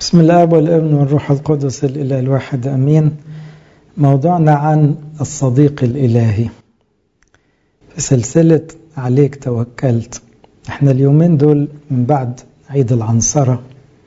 بسم الله والابن والروح القدس الإله الواحد أمين موضوعنا عن الصديق الإلهي في سلسلة عليك توكلت احنا اليومين دول من بعد عيد العنصرة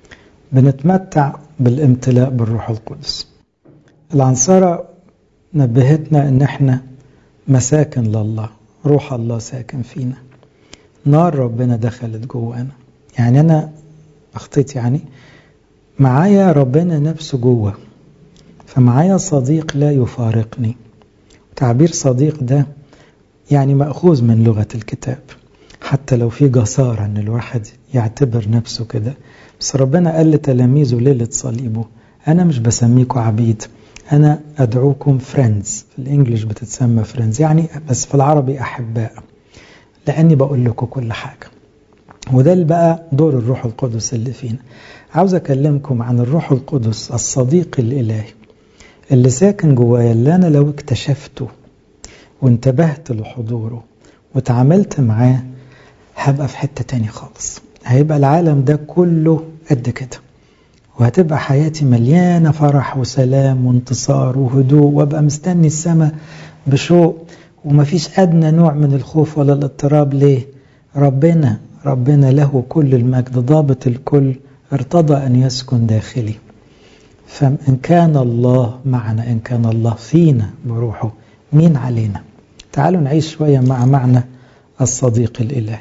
بنتمتع بالامتلاء بالروح القدس العنصرة نبهتنا ان احنا مساكن لله روح الله ساكن فينا نار ربنا دخلت جوانا يعني انا اخطيت يعني معايا ربنا نفسه جوه فمعايا صديق لا يفارقني تعبير صديق ده يعني مأخوذ من لغة الكتاب حتى لو في جسارة ان الواحد يعتبر نفسه كده بس ربنا قال لتلاميذه ليلة صليبه انا مش بسميكم عبيد انا ادعوكم فريندز في الانجليش بتتسمى فريندز يعني بس في العربي احباء لاني بقول لكم كل حاجة وده اللي بقى دور الروح القدس اللي فينا عاوز أكلمكم عن الروح القدس الصديق الإلهي اللي ساكن جوايا اللي أنا لو اكتشفته وانتبهت لحضوره وتعاملت معاه هبقى في حتة تاني خالص هيبقى العالم ده كله قد كده وهتبقى حياتي مليانة فرح وسلام وانتصار وهدوء وابقى مستني السماء بشوق ومفيش أدنى نوع من الخوف ولا الاضطراب ليه ربنا ربنا له كل المجد ضابط الكل ارتضى أن يسكن داخلي فإن كان الله معنا إن كان الله فينا بروحه مين علينا تعالوا نعيش شوية مع معنى الصديق الإلهي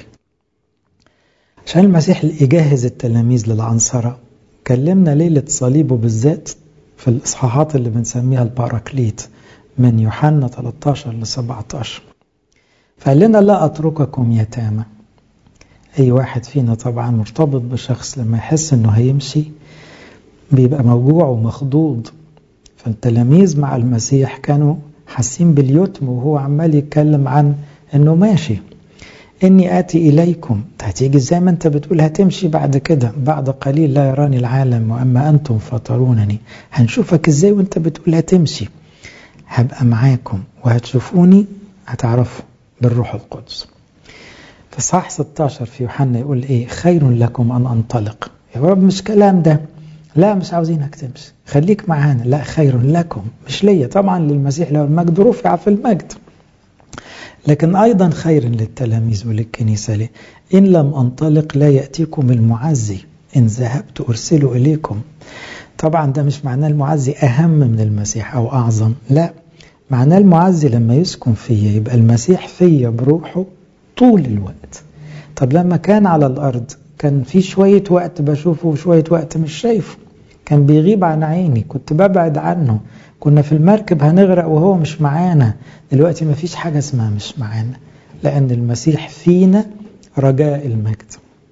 عشان المسيح يجهز التلاميذ للعنصرة كلمنا ليلة صليبه بالذات في الإصحاحات اللي بنسميها الباراكليت من يوحنا 13 ل 17 فقال لنا لا أترككم يتامى أي واحد فينا طبعا مرتبط بشخص لما يحس أنه هيمشي بيبقى موجوع ومخضوض فالتلاميذ مع المسيح كانوا حاسين باليتم وهو عمال يتكلم عن أنه ماشي إني آتي إليكم هتيجي زي ما أنت بتقول هتمشي بعد كده بعد قليل لا يراني العالم وأما أنتم فطرونني هنشوفك إزاي وأنت بتقول هتمشي هبقى معاكم وهتشوفوني هتعرفوا بالروح القدس في صح 16 في يوحنا يقول ايه خير لكم ان انطلق يا رب مش كلام ده لا مش عاوزينك تمشي خليك معانا لا خير لكم مش ليا طبعا للمسيح له المجد رفع في المجد لكن ايضا خير للتلاميذ وللكنيسه ليه ان لم انطلق لا ياتيكم المعزي ان ذهبت ارسله اليكم طبعا ده مش معناه المعزي اهم من المسيح او اعظم لا معناه المعزي لما يسكن فيا يبقى المسيح فيا بروحه طول الوقت طب لما كان على الأرض كان في شوية وقت بشوفه وشوية وقت مش شايفه كان بيغيب عن عيني كنت ببعد عنه كنا في المركب هنغرق وهو مش معانا دلوقتي ما فيش حاجة اسمها مش معانا لأن المسيح فينا رجاء المجد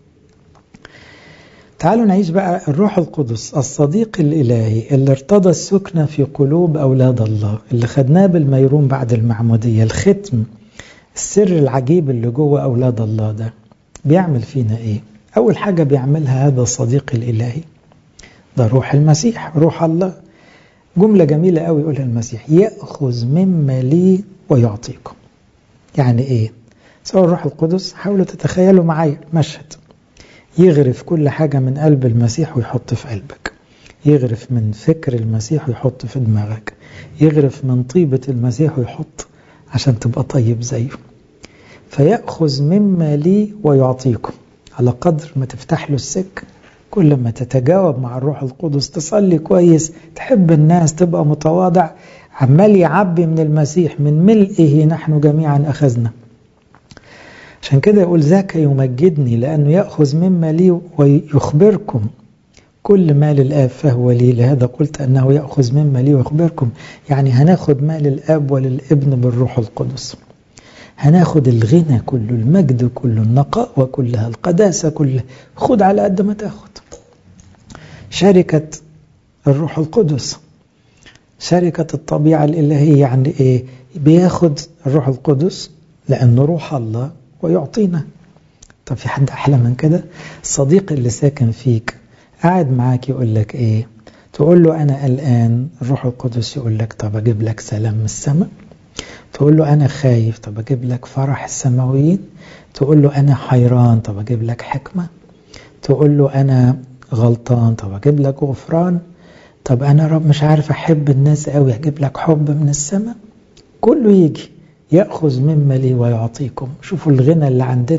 تعالوا نعيش بقى الروح القدس الصديق الإلهي اللي ارتضى السكنة في قلوب أولاد الله اللي خدناه بالميرون بعد المعمودية الختم السر العجيب اللي جوه أولاد الله ده بيعمل فينا إيه؟ أول حاجة بيعملها هذا الصديق الإلهي ده روح المسيح روح الله جملة جميلة قوي يقولها المسيح يأخذ مما لي ويعطيكم يعني إيه؟ سواء الروح القدس حاولوا تتخيلوا معايا مشهد يغرف كل حاجة من قلب المسيح ويحط في قلبك يغرف من فكر المسيح ويحط في دماغك يغرف من طيبة المسيح ويحط عشان تبقى طيب زيه فيأخذ مما لي ويعطيكم على قدر ما تفتح له السك كل ما تتجاوب مع الروح القدس تصلي كويس تحب الناس تبقى متواضع عمال يعبي من المسيح من ملئه نحن جميعا أخذنا عشان كده يقول ذاك يمجدني لأنه يأخذ مما لي ويخبركم كل ما للآب فهو لي لهذا قلت أنه يأخذ مما لي ويخبركم يعني هناخد ما للآب وللابن بالروح القدس هناخد الغنى كله المجد كله النقاء كلها القداسة كلها خد على قد ما تاخد شركة الروح القدس شركة الطبيعة الإلهية يعني إيه بياخد الروح القدس لأنه روح الله ويعطينا طب في حد أحلى من كده الصديق اللي ساكن فيك قاعد معاك يقول لك ايه تقول له انا قلقان الروح القدس يقول لك طب اجيب لك سلام من السماء تقول له انا خايف طب اجيب لك فرح السماويين تقول له انا حيران طب اجيب لك حكمه تقول له انا غلطان طب أجيب لك غفران طب أنا رب مش عارف أحب الناس قوي أجيب لك حب من السماء كله يجي يأخذ مما لي ويعطيكم شوفوا الغنى اللي عندنا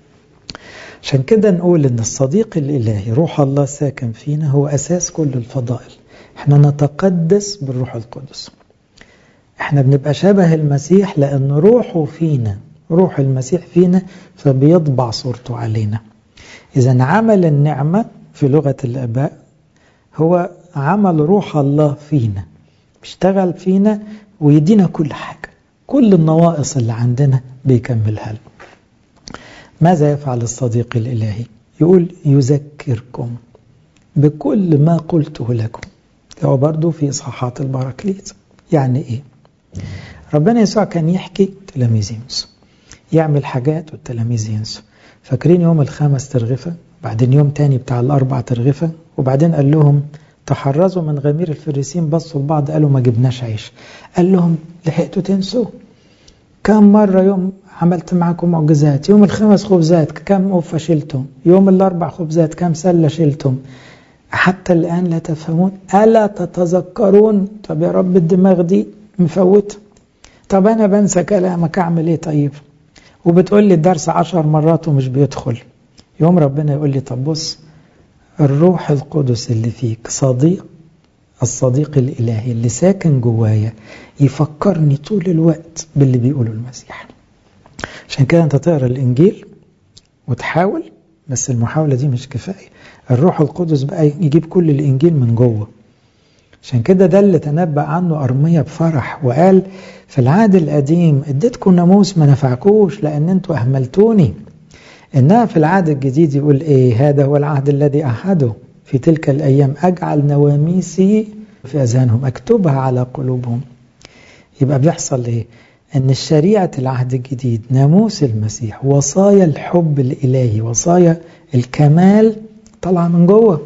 عشان كده نقول ان الصديق الالهي روح الله ساكن فينا هو اساس كل الفضائل احنا نتقدس بالروح القدس احنا بنبقى شبه المسيح لان روحه فينا روح المسيح فينا فبيطبع صورته علينا اذا عمل النعمه في لغه الاباء هو عمل روح الله فينا بيشتغل فينا ويدينا كل حاجه كل النواقص اللي عندنا بيكملها لنا ماذا يفعل الصديق الإلهي يقول يذكركم بكل ما قلته لكم هو برضو في إصحاحات البراكليت يعني إيه ربنا يسوع كان يحكي تلاميذ ينسوا يعمل حاجات والتلاميذ ينسوا فاكرين يوم الخمس ترغفة بعدين يوم تاني بتاع الأربع ترغفة وبعدين قال لهم تحرزوا من غمير الفريسين بصوا لبعض قالوا ما جبناش عيش قال لهم لحقتوا تنسوا كم مرة يوم عملت معكم معجزات يوم الخمس خبزات كم أوفى شلتم يوم الأربع خبزات كم سلة شلتم حتى الآن لا تفهمون ألا تتذكرون طب يا رب الدماغ دي مفوت طب أنا بنسى كلامك أعمل إيه طيب وبتقول لي الدرس عشر مرات ومش بيدخل يوم ربنا يقول لي طب بص الروح القدس اللي فيك صديق الصديق الإلهي اللي ساكن جوايا يفكرني طول الوقت باللي بيقوله المسيح عشان كده انت تقرا الانجيل وتحاول بس المحاولة دي مش كفاية الروح القدس بقى يجيب كل الانجيل من جوه عشان كده ده اللي تنبأ عنه أرمية بفرح وقال في العهد القديم اديتكم ناموس ما نفعكوش لأن انتوا أهملتوني إنها في العهد الجديد يقول إيه هذا هو العهد الذي أعهده في تلك الأيام أجعل نواميسي في أذهانهم أكتبها على قلوبهم يبقى بيحصل إيه أن الشريعة العهد الجديد ناموس المسيح وصايا الحب الإلهي وصايا الكمال طالعة من جوه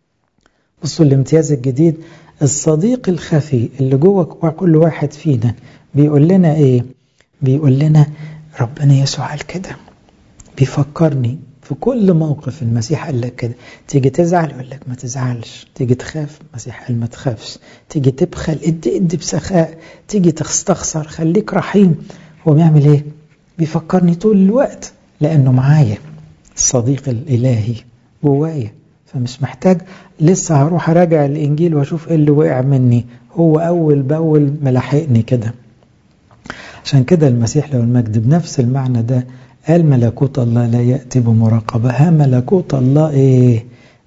بصوا الامتياز الجديد الصديق الخفي اللي جوه كل واحد فينا بيقول لنا ايه بيقول لنا ربنا يسوع قال كده بيفكرني في كل موقف المسيح قال لك كده تيجي تزعل يقول لك ما تزعلش تيجي تخاف المسيح قال ما تخافش تيجي تبخل ادي ادي بسخاء تيجي تستخسر خليك رحيم هو بيعمل ايه بيفكرني طول الوقت لانه معايا الصديق الالهي جوايا فمش محتاج لسه هروح اراجع الانجيل واشوف ايه اللي وقع مني هو اول باول ملاحقني كده عشان كده المسيح له المجد بنفس المعنى ده قال ملكوت الله لا يأتي بمراقبة ها ملكوت الله ايه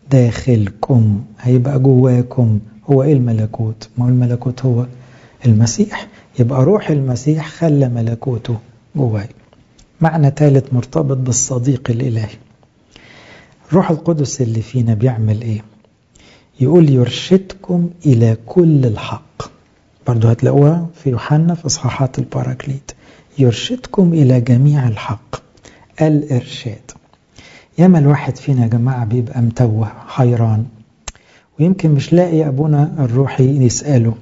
داخلكم هيبقى جواكم هو ايه الملكوت ما هو الملكوت هو المسيح يبقى روح المسيح خلى ملكوته جواي معنى ثالث مرتبط بالصديق الإلهي الروح القدس اللي فينا بيعمل ايه يقول يرشدكم إلى كل الحق برضو هتلاقوها في يوحنا في إصحاحات الباراكليت يرشدكم إلى جميع الحق الإرشاد ياما الواحد فينا يا جماعة بيبقى متوه حيران ويمكن مش لاقي أبونا الروحي يسأله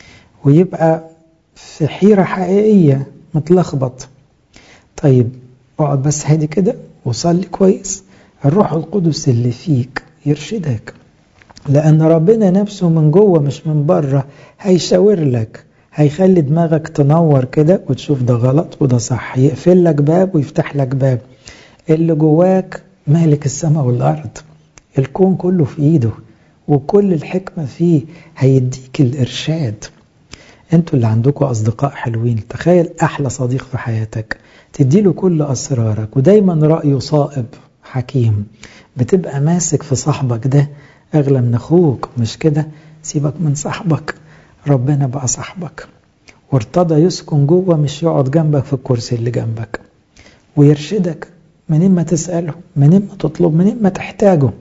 ويبقى في حيرة حقيقية متلخبط طيب اقعد بس هادي كده وصلي كويس الروح القدس اللي فيك يرشدك لأن ربنا نفسه من جوه مش من بره هيشاور لك هيخلي دماغك تنور كده وتشوف ده غلط وده صح يقفل لك باب ويفتح لك باب اللي جواك مالك السماء والأرض الكون كله في إيده وكل الحكمة فيه هيديك الإرشاد انتوا اللي عندكم أصدقاء حلوين تخيل أحلى صديق في حياتك تديله كل أسرارك ودايما رأيه صائب حكيم بتبقى ماسك في صاحبك ده أغلى من أخوك مش كده سيبك من صاحبك ربنا بقى صاحبك وارتضى يسكن جوه مش يقعد جنبك في الكرسي اللي جنبك ويرشدك منين ما تسأله منين ما تطلب منين ما تحتاجه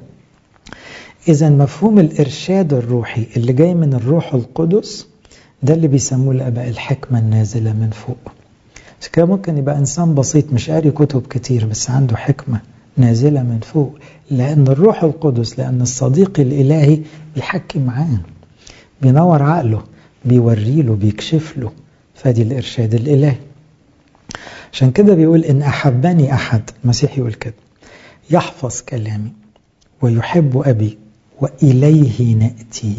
إذا مفهوم الإرشاد الروحي اللي جاي من الروح القدس ده اللي بيسموه الآباء الحكمة النازلة من فوق عشان كده ممكن يبقى إنسان بسيط مش قاري كتب كتير بس عنده حكمة نازلة من فوق لأن الروح القدس لأن الصديق الإلهي بيحكي معاه بينور عقله بيوري له بيكشف له فدي الإرشاد الإلهي عشان كده بيقول إن أحبني أحد المسيح يقول كده يحفظ كلامي ويحب أبي وإليه نأتي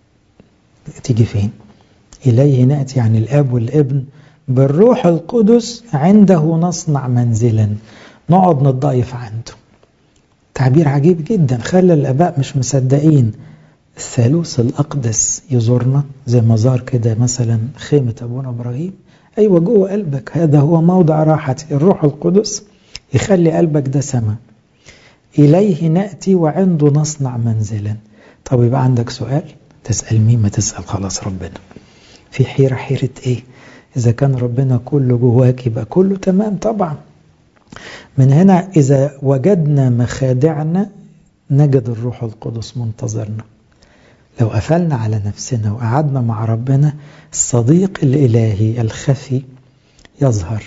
تيجي فين إليه نأتي يعني الأب والابن بالروح القدس عنده نصنع منزلا نقعد نتضايف عنده تعبير عجيب جدا خلى الآباء مش مصدقين الثالوث الأقدس يزورنا زي ما زار كده مثلا خيمة أبونا إبراهيم أيوة جوه قلبك هذا هو موضع راحتي الروح القدس يخلي قلبك ده سما إليه نأتي وعنده نصنع منزلا طب يبقى عندك سؤال تسأل مين ما تسأل خلاص ربنا في حيرة حيرة إيه إذا كان ربنا كله جواك يبقى كله تمام طبعا من هنا إذا وجدنا مخادعنا نجد الروح القدس منتظرنا لو قفلنا على نفسنا وقعدنا مع ربنا الصديق الإلهي الخفي يظهر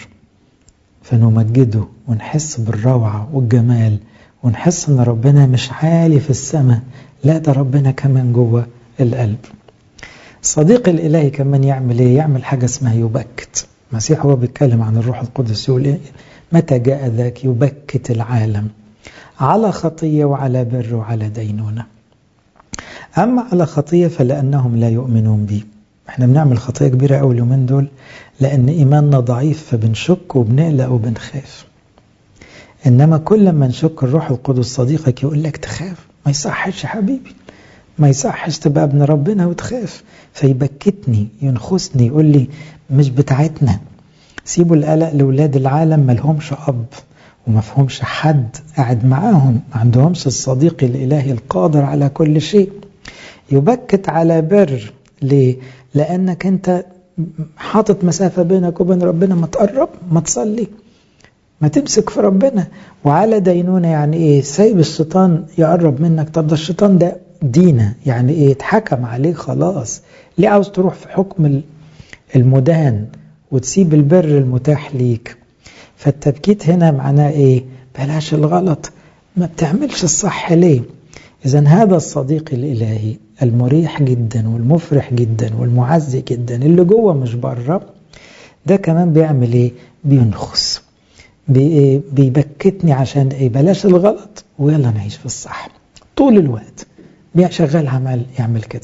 فنمجده ونحس بالروعة والجمال ونحس ان ربنا مش عالي في السماء لا ده ربنا كمان جوه القلب الصديق الإلهي كمان يعمل ايه يعمل حاجة اسمها يبكت المسيح هو بيتكلم عن الروح القدس يقول ايه متى جاء ذاك يبكت العالم على خطية وعلى بر وعلى دينونة أما على خطية فلأنهم لا يؤمنون بي احنا بنعمل خطية كبيرة أول يومين دول لأن إيماننا ضعيف فبنشك وبنقلق وبنخاف إنما كل ما نشك الروح القدس صديقك يقول لك تخاف ما يصحش يا حبيبي ما يصحش تبقى ابن ربنا وتخاف فيبكتني ينخسني يقول لي مش بتاعتنا سيبوا القلق لولاد العالم ما لهمش أب وما فهمش حد قاعد معاهم ما عندهمش الصديق الإلهي القادر على كل شيء يبكت على بر ليه؟ لأنك أنت حاطط مسافة بينك وبين ربنا ما تقرب ما تصلي ما تمسك في ربنا وعلى دينونة يعني ايه سايب الشيطان يقرب منك طب ده الشيطان ده دينة يعني ايه اتحكم عليه خلاص ليه عاوز تروح في حكم المدان وتسيب البر المتاح ليك فالتبكيت هنا معناه ايه بلاش الغلط ما بتعملش الصح ليه اذا هذا الصديق الالهي المريح جدا والمفرح جدا والمعزي جدا اللي جوه مش بره ده كمان بيعمل ايه بينخس بي بيبكتني عشان ايه بلاش الغلط ويلا نعيش في الصح طول الوقت شغال عمل يعمل كده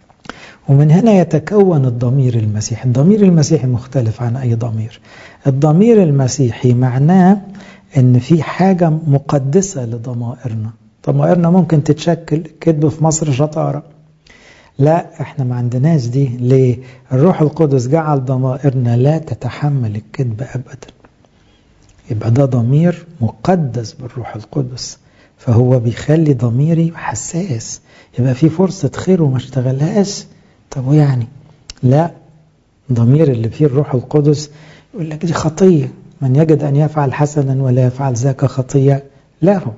ومن هنا يتكون الضمير المسيحي الضمير المسيحي مختلف عن أي ضمير الضمير المسيحي معناه ان في حاجة مقدسة لضمائرنا ضمائرنا ممكن تتشكل كذب في مصر شطارة لا احنا ما عندناش دي ليه الروح القدس جعل ضمائرنا لا تتحمل الكذب ابدا يبقى ده ضمير مقدس بالروح القدس فهو بيخلي ضميري حساس يبقى في فرصة خير وما اشتغلهاش طب ويعني لا ضمير اللي فيه الروح القدس يقول لك دي خطية من يجد أن يفعل حسنا ولا يفعل ذاك خطية له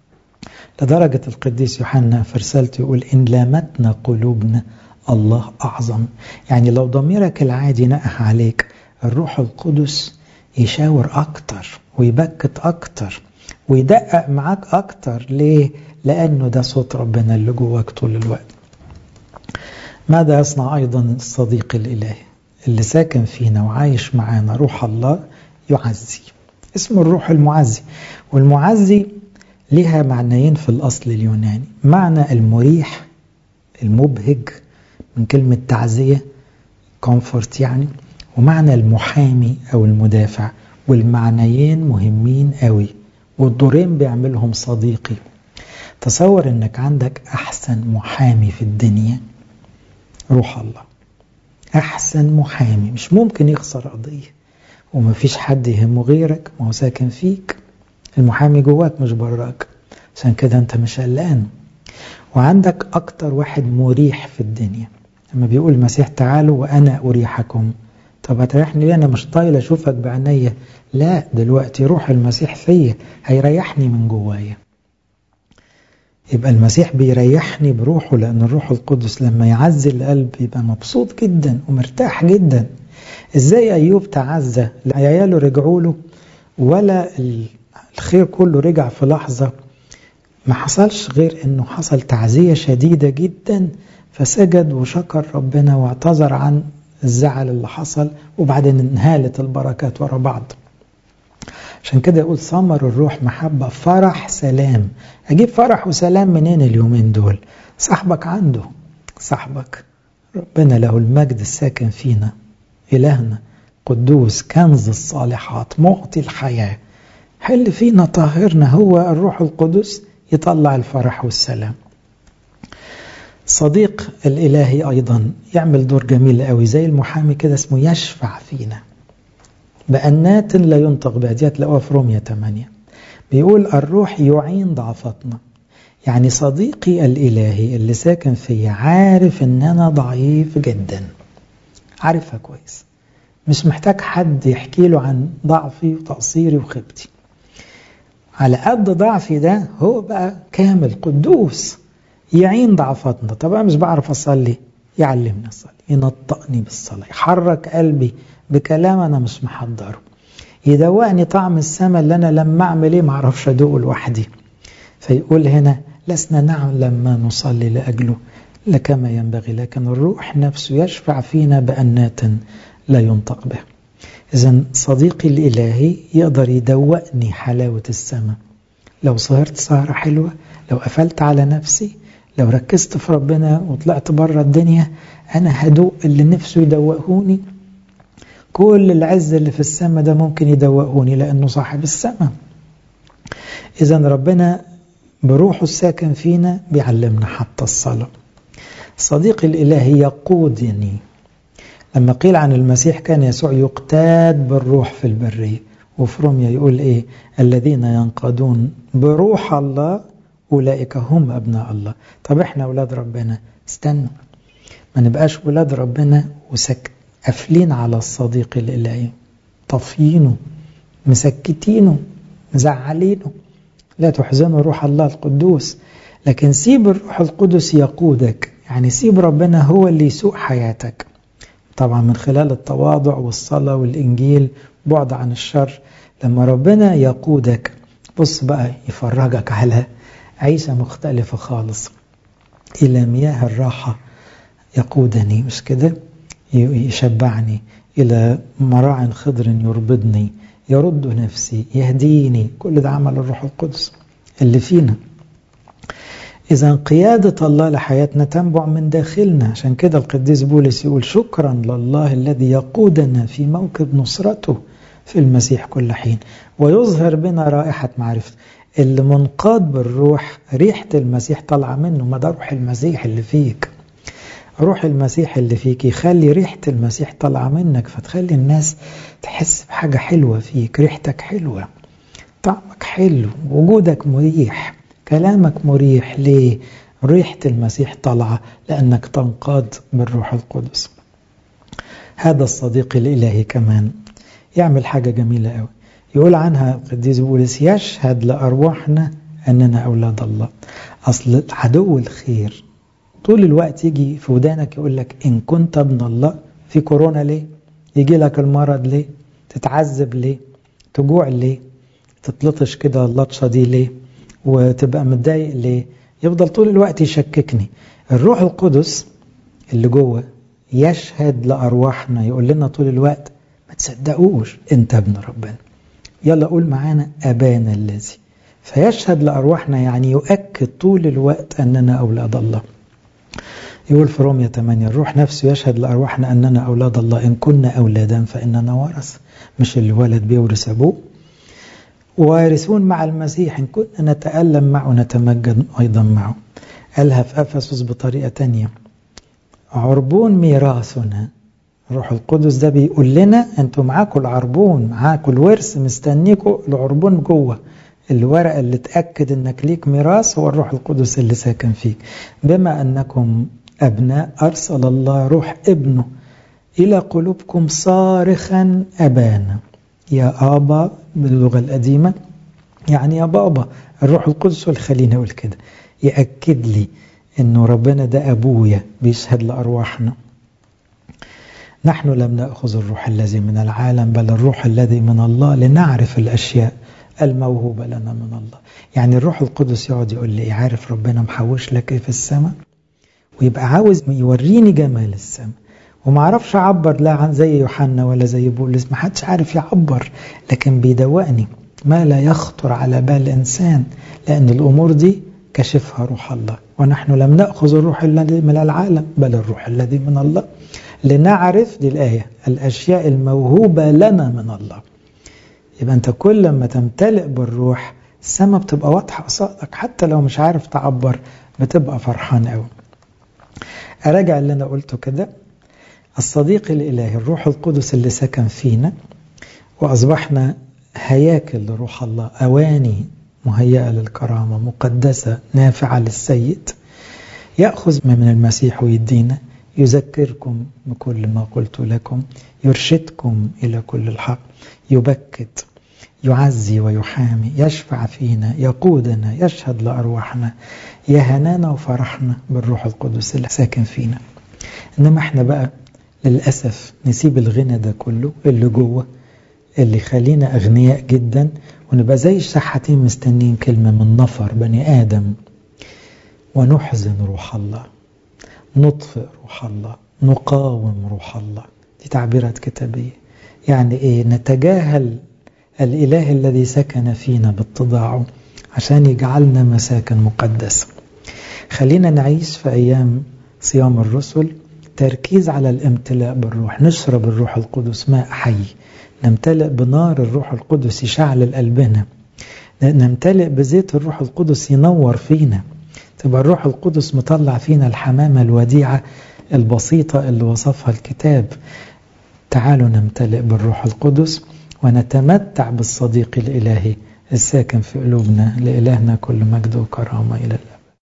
لدرجة القديس يوحنا في رسالته يقول إن لامتنا قلوبنا الله أعظم يعني لو ضميرك العادي نقح عليك الروح القدس يشاور أكتر ويبكت أكتر ويدقق معاك أكتر ليه؟ لأنه ده صوت ربنا اللي جواك طول الوقت ماذا يصنع أيضا الصديق الإلهي اللي ساكن فينا وعايش معانا روح الله يعزي اسمه الروح المعزي والمعزي لها معنيين في الأصل اليوناني معنى المريح المبهج من كلمة تعزية كومفورت يعني ومعنى المحامي أو المدافع والمعنيين مهمين قوي والدورين بيعملهم صديقي تصور انك عندك احسن محامي في الدنيا روح الله احسن محامي مش ممكن يخسر قضية ومفيش حد يهمه غيرك ما هو ساكن فيك المحامي جواك مش براك عشان كده انت مش قلقان وعندك اكتر واحد مريح في الدنيا لما بيقول المسيح تعالوا وانا اريحكم طب هتريحني ليه انا مش طايل اشوفك بعينيا لا دلوقتي روح المسيح فيا هيريحني من جوايا يبقى المسيح بيريحني بروحه لأن الروح القدس لما يعزي القلب يبقى مبسوط جدا ومرتاح جدا ازاي أيوب تعزى عياله رجعوا له ولا الخير كله رجع في لحظة ما حصلش غير انه حصل تعزية شديدة جدا فسجد وشكر ربنا واعتذر عن الزعل اللي حصل وبعدين انهالت البركات ورا بعض عشان كده يقول ثمر الروح محبة فرح سلام أجيب فرح وسلام منين اليومين دول صاحبك عنده صاحبك ربنا له المجد الساكن فينا إلهنا قدوس كنز الصالحات معطي الحياة حل فينا طاهرنا هو الروح القدس يطلع الفرح والسلام صديق الإلهي أيضا يعمل دور جميل قوي زي المحامي كده اسمه يشفع فينا بأنات لا ينطق بها دي هتلاقوها في رومية 8 بيقول الروح يعين ضعفتنا يعني صديقي الإلهي اللي ساكن فيا عارف إن أنا ضعيف جدا عارفها كويس مش محتاج حد يحكي له عن ضعفي وتقصيري وخيبتي على قد ضعفي ده هو بقى كامل قدوس يعين ضعفاتنا طبعا مش بعرف أصلي يعلمني أصلي ينطقني بالصلاة يحرك قلبي بكلام أنا مش محضره يدوقني طعم السماء اللي أنا لما أعمل إيه معرفش أدوقه لوحدي فيقول هنا لسنا نعلم ما نصلي لأجله لكما ينبغي لكن الروح نفسه يشفع فينا بأنات لا ينطق به إذا صديقي الإلهي يقدر يدوقني حلاوة السماء لو سهرت سهرة حلوة لو قفلت على نفسي لو ركزت في ربنا وطلعت بره الدنيا أنا هدوق اللي نفسه يدوقهوني كل العز اللي في السماء ده ممكن يدوقهوني لأنه صاحب السماء إذا ربنا بروحه الساكن فينا بيعلمنا حتى الصلاة صديق الإلهي يقودني لما قيل عن المسيح كان يسوع يقتاد بالروح في البرية وفي روميا يقول إيه الذين ينقادون بروح الله أولئك هم أبناء الله طب إحنا أولاد ربنا استنوا ما نبقاش أولاد ربنا وسك قافلين على الصديق الإلهي طافيينه مسكتينه مزعلينه لا تحزنوا روح الله القدوس لكن سيب الروح القدس يقودك يعني سيب ربنا هو اللي يسوق حياتك طبعا من خلال التواضع والصلاة والإنجيل بعد عن الشر لما ربنا يقودك بص بقى يفرجك على عيشة مختلفة خالص إلى مياه الراحة يقودني مش كده يشبعني إلى مراع خضر يربضني يرد نفسي يهديني كل ده عمل الروح القدس اللي فينا إذا قيادة الله لحياتنا تنبع من داخلنا عشان كده القديس بولس يقول شكرا لله الذي يقودنا في موكب نصرته في المسيح كل حين ويظهر بنا رائحة معرفة اللي منقاد بالروح ريحة المسيح طالعة منه ما ده روح المسيح اللي فيك روح المسيح اللي فيك يخلي ريحة المسيح طالعة منك فتخلي الناس تحس بحاجة حلوة فيك ريحتك حلوة طعمك حلو وجودك مريح كلامك مريح ليه ريحة المسيح طالعة لأنك تنقاد بالروح القدس هذا الصديق الإلهي كمان يعمل حاجة جميلة قوي يقول عنها القديس بولس يشهد لأرواحنا أننا أولاد الله أصل عدو الخير طول الوقت يجي في ودانك يقول لك إن كنت ابن الله في كورونا ليه يجي لك المرض ليه تتعذب ليه تجوع ليه تتلطش كده اللطشة دي ليه وتبقى متضايق ليه يفضل طول الوقت يشككني الروح القدس اللي جوه يشهد لأرواحنا يقول لنا طول الوقت ما تصدقوش انت ابن ربنا يلا قول معانا أبانا الذي فيشهد لأرواحنا يعني يؤكد طول الوقت أننا أولاد الله يقول في رومية 8 الروح نفسه يشهد لأرواحنا أننا أولاد الله إن كنا أولادا فإننا ورث مش الولد بيورث أبوه وارثون مع المسيح إن كنا نتألم معه نتمجد أيضا معه قالها في أفسس بطريقة تانية عربون ميراثنا الروح القدس ده بيقول لنا انتوا معاكم العربون معاكم الورث مستنيكم العربون جوه الورقة اللي تأكد انك ليك ميراث هو الروح القدس اللي ساكن فيك بما انكم ابناء ارسل الله روح ابنه الى قلوبكم صارخا ابانا يا ابا باللغة القديمة يعني يا بابا الروح القدس والخلينا نقول كده يأكد لي انه ربنا ده ابويا بيشهد لارواحنا نحن لم نأخذ الروح الذي من العالم بل الروح الذي من الله لنعرف الأشياء الموهوبة لنا من الله يعني الروح القدس يقعد يقول لي عارف ربنا محوش لك ايه في السماء ويبقى عاوز يوريني جمال السماء وما عرفش اعبر لا عن زي يوحنا ولا زي بولس ما حدش عارف يعبر لكن بيدوقني ما لا يخطر على بال انسان لان الامور دي كشفها روح الله ونحن لم نأخذ الروح الذي من العالم بل الروح الذي من الله لنعرف دي الآية الأشياء الموهوبة لنا من الله يبقى أنت كل ما تمتلئ بالروح السماء بتبقى واضحة قصادك حتى لو مش عارف تعبر بتبقى فرحان قوي أراجع اللي أنا قلته كده الصديق الإلهي الروح القدس اللي سكن فينا وأصبحنا هياكل لروح الله أواني مهيئة للكرامة مقدسة نافعة للسيد يأخذ من المسيح ويدينا يذكركم بكل ما قلت لكم يرشدكم إلى كل الحق يبكت يعزي ويحامي يشفع فينا يقودنا يشهد لأرواحنا يهنانا وفرحنا بالروح القدس اللي ساكن فينا إنما احنا بقى للأسف نسيب الغنى ده كله اللي جوه اللي يخلينا أغنياء جدا ونبقى زي الشحاتين مستنين كلمة من نفر بني آدم ونحزن روح الله نطفئ روح الله نقاوم روح الله دي تعبيرات كتابية يعني إيه نتجاهل الإله الذي سكن فينا باتضاعه عشان يجعلنا مساكن مقدسة خلينا نعيش في أيام صيام الرسل تركيز على الامتلاء بالروح نشرب الروح القدس ماء حي نمتلئ بنار الروح القدس يشعل قلبنا نمتلئ بزيت الروح القدس ينور فينا تبقى الروح القدس مطلع فينا الحمامة الوديعة البسيطة اللي وصفها الكتاب تعالوا نمتلئ بالروح القدس ونتمتع بالصديق الإلهي الساكن في قلوبنا لإلهنا كل مجد وكرامة إلى الأبد